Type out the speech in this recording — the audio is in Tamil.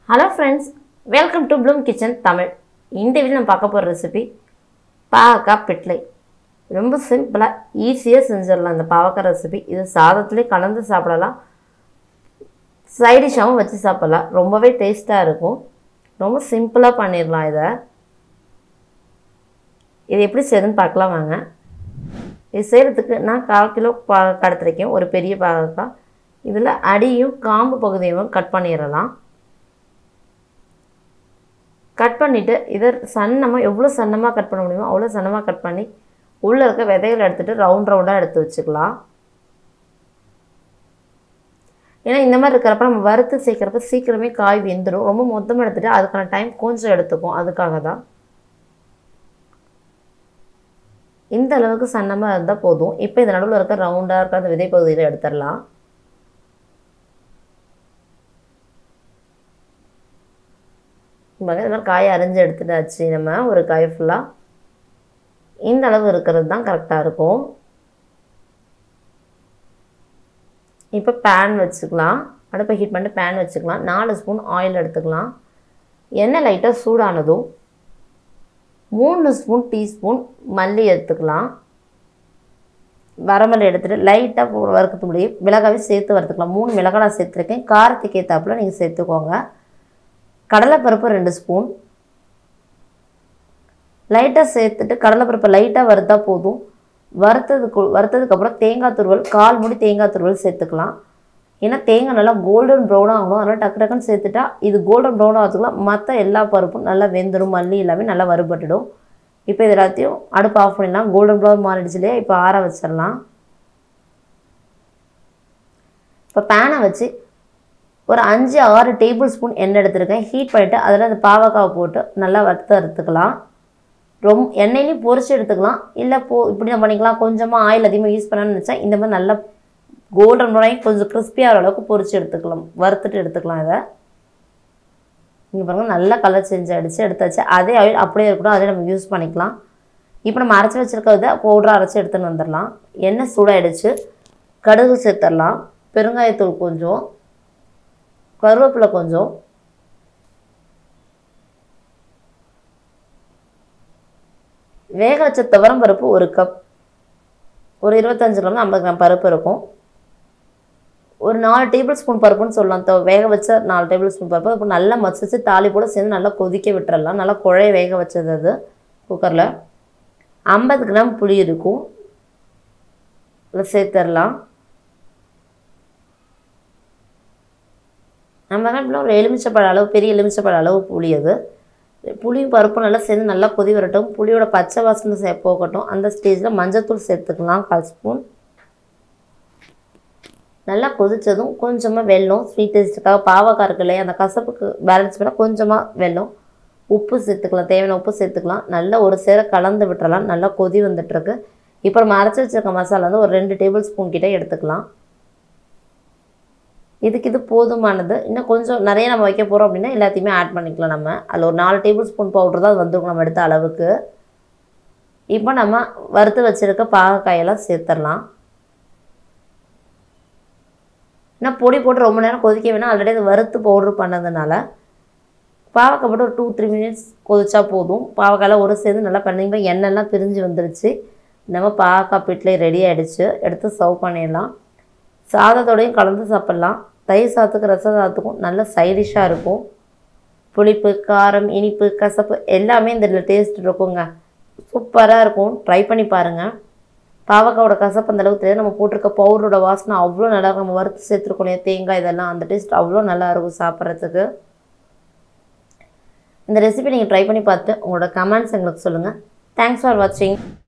hello friends welcome to bloom kitchen Tamil இந்த வீடியோ நம்ம பார்க்க போகிற ரெசிபி பாவக்காய் பிட்லை ரொம்ப சிம்பிளாக ஈஸியாக செஞ்சிடலாம் இந்த பாவக்காய் ரெசிபி இது சாதத்துலேயே கலந்து சாப்பிடலாம் சைடிஷாகவும் வச்சு சாப்பிடலாம் ரொம்பவே டேஸ்ட்டாக இருக்கும் ரொம்ப சிம்பிளாக பண்ணிடலாம் இதை இது எப்படி செய்யுதுன்னு பார்க்கலாம் வாங்க இது செய்கிறதுக்கு நான் கால் கிலோ பா கடத்திருக்கேன் ஒரு பெரிய பாவக்காய் இதில் அடியும் காம்பு பகுதியும் கட் பண்ணிடலாம் கட் பண்ணிவிட்டு இதை சன்னமாக எவ்வளோ சன்னமாக கட் பண்ண முடியுமோ அவ்வளோ சன்னமாக கட் பண்ணி உள்ளே இருக்க விதைகளை எடுத்துகிட்டு ரவுண்ட் ரவுண்டாக எடுத்து வச்சுக்கலாம் ஏன்னா இந்த மாதிரி இருக்கிறப்ப நம்ம வறுத்து சேர்க்குறப்ப சீக்கிரமே காய் வெந்துடும் ரொம்ப மொத்தமாக எடுத்துகிட்டு அதுக்கான டைம் கொஞ்சம் எடுத்துக்கும் அதுக்காக தான் இந்த அளவுக்கு சன்னமாக இருந்தால் போதும் இப்போ இந்த நடுவில் இருக்க ரவுண்டாக இருக்க அந்த விதை பகுதியில் எடுத்துடலாம் பாருங்க இது மாதிரி காயை அரிஞ்சு எடுத்துட்டாச்சு நம்ம ஒரு காய் ஃபுல்லாக இந்த அளவு இருக்கிறது தான் கரெக்டாக இருக்கும் இப்போ பேன் வச்சுக்கலாம் அடுப்பை ஹீட் பண்ணிட்டு பேன் வச்சுக்கலாம் நாலு ஸ்பூன் ஆயில் எடுத்துக்கலாம் எண்ணெய் லைட்டாக சூடானதும் மூணு ஸ்பூன் டீஸ்பூன் மல்லி எடுத்துக்கலாம் வரமல்லி எடுத்துகிட்டு லைட்டாக வறுக்கிறது முடியும் மிளகாவே சேர்த்து வறுத்துக்கலாம் மூணு மிளகாய் நான் சேர்த்துருக்கேன் காரத்துக்கு ஏற்றாப்புல நீங்கள் சேர்த்துக்கோங்க கடலைப்பருப்பு ரெண்டு ஸ்பூன் லைட்டாக சேர்த்துட்டு கடலைப்பருப்பை லைட்டாக வறுத்தா போதும் வறுத்ததுக்கு வறுத்ததுக்கப்புறம் தேங்காய் துருவல் கால் முடி தேங்காய் துருவல் சேர்த்துக்கலாம் ஏன்னா தேங்காய் நல்லா கோல்டன் ப்ரௌன் ஆகணும் அதனால் டக்கு டக்குன்னு சேர்த்துட்டா இது கோல்டன் ப்ரௌன் ஆகிறதுக்குலாம் மற்ற எல்லா பருப்பும் நல்லா வெந்துடும் மல்லி எல்லாமே நல்லா வறுபட்டுடும் இப்போ இது எல்லாத்தையும் அடுப்பு ஆஃப் பண்ணிடலாம் கோல்டன் ப்ரௌன் மாறிடுச்சு இல்லையா இப்போ ஆற வச்சிடலாம் இப்போ பேனை வச்சு ஒரு அஞ்சு ஆறு டேபிள் ஸ்பூன் எண்ணெய் எடுத்துருக்கேன் ஹீட் பண்ணிவிட்டு அதில் அந்த பாவக்காவை போட்டு நல்லா வறுத்து அறுத்துக்கலாம் ரொம்ப எண்ணெயிலையும் பொரிச்சு எடுத்துக்கலாம் இல்லை போ இப்படி நம்ம பண்ணிக்கலாம் கொஞ்சமாக ஆயில் அதிகமாக யூஸ் பண்ணணும்னு நினச்சா இந்த மாதிரி நல்லா கோல்டன் ப்ரௌனாகி கொஞ்சம் கிறிஸ்பியாக அளவுக்கு பொரிச்சு எடுத்துக்கலாம் வறுத்துட்டு எடுத்துக்கலாம் இதை இங்கே பாருங்கள் நல்லா கலர் சேஞ்ச் ஆகிடுச்சு எடுத்தாச்சு அதே ஆயில் அப்படியே இருக்கட்டும் அதே நம்ம யூஸ் பண்ணிக்கலாம் இப்போ நம்ம அரைச்சி வச்சுருக்கிறத பவுடராக அரைச்சி எடுத்துன்னு வந்துடலாம் எண்ணெய் சூடாகிடுச்சு கடுகு சேர்த்துடலாம் பெருங்காயத்தூள் கொஞ்சம் கருவேப்பிலை கொஞ்சம் வேக வச்ச துவரம் பருப்பு ஒரு கப் ஒரு இருபத்தஞ்சு கிராம் ஐம்பது கிராம் பருப்பு இருக்கும் ஒரு நாலு டேபிள் ஸ்பூன் பருப்புன்னு சொல்லலாம் தோ வேக வச்ச நாலு டேபிள் ஸ்பூன் பருப்பு இப்போ நல்லா மசிச்சு தாளிப்போட சேர்ந்து நல்லா கொதிக்க விட்டுறலாம் நல்லா குழைய வேக வச்சது அது குக்கரில் ஐம்பது கிராம் புளி இருக்கும் அதில் சேர்த்துடலாம் நம்ம என்ன ஒரு எலுமிச்சப்பழ அளவு பெரிய எலுமிச்சப்பழ அளவு புளி அது புளியும் பருப்பும் நல்லா சேர்ந்து நல்லா கொதி வரட்டும் புளியோட பச்சை வாசனை சே போகட்டும் அந்த ஸ்டேஜில் மஞ்சத்தூள் சேர்த்துக்கலாம் கால் ஸ்பூன் நல்லா கொதித்ததும் கொஞ்சமாக வெல்லம் ஸ்வீட் டேஸ்ட்டுக்காக பாவக்காய் இருக்கு இல்லையா அந்த கசப்புக்கு பேலன்ஸ் பண்ணால் கொஞ்சமாக வெல்லம் உப்பு சேர்த்துக்கலாம் தேவையான உப்பு சேர்த்துக்கலாம் நல்லா ஒரு சேர கலந்து விட்டுறலாம் நல்லா கொதி வந்துட்டுருக்கு இப்போ நம்ம அரைச்சி வச்சுருக்க மசாலா வந்து ஒரு ரெண்டு டேபிள் ஸ்பூன் கிட்டே எடுத்துக்கலாம் இதுக்கு இது போதுமானது இன்னும் கொஞ்சம் நிறைய நம்ம வைக்க போகிறோம் அப்படின்னா எல்லாத்தையுமே ஆட் பண்ணிக்கலாம் நம்ம அதில் ஒரு நாலு டேபிள் ஸ்பூன் பவுடர் தான் வந்துருக்கும் நம்ம எடுத்த அளவுக்கு இப்போ நம்ம வறுத்து வச்சுருக்க பாகக்காயெல்லாம் சேர்த்துடலாம் ஏன்னா பொடி போட்டு ரொம்ப நேரம் கொதிக்க வேணால் ஆல்ரெடி அது வறுத்து பவுட்ரு பண்ணதுனால பாவக்காய் போட்டு ஒரு டூ த்ரீ மினிட்ஸ் கொதிச்சா போதும் பாவக்காயில் ஒரு சேர்ந்து நல்லா பண்ணிங்க எண்ணெய்லாம் பிரிஞ்சு வந்துருச்சு நம்ம பாவக்காய் பிட்லே ரெடி ஆகிடுச்சு எடுத்து சர்வ் பண்ணிடலாம் சாதத்தோடையும் கலந்து சாப்பிட்லாம் தயிர் சாதத்துக்கு ரச சாதத்துக்கும் நல்ல சைடிஷாக இருக்கும் புளிப்பு காரம் இனிப்பு கசப்பு எல்லாமே இந்த டேஸ்ட் இருக்குங்க சூப்பராக இருக்கும் ட்ரை பண்ணி பாருங்கள் பாவக்காவோட கசப்பு அந்த அளவுக்கு தெரியாது நம்ம போட்டிருக்க பவுடரோட வாசனை அவ்வளோ நல்லா இருக்கும் நம்ம வறுத்து சேர்த்துருக்கோம் இல்லையா தேங்காய் இதெல்லாம் அந்த டேஸ்ட் அவ்வளோ நல்லா இருக்கும் சாப்பிட்றதுக்கு இந்த ரெசிபி நீங்கள் ட்ரை பண்ணி பார்த்து உங்களோட கமெண்ட்ஸ் எங்களுக்கு சொல்லுங்கள் தேங்க்ஸ் ஃபார் வாட்சிங்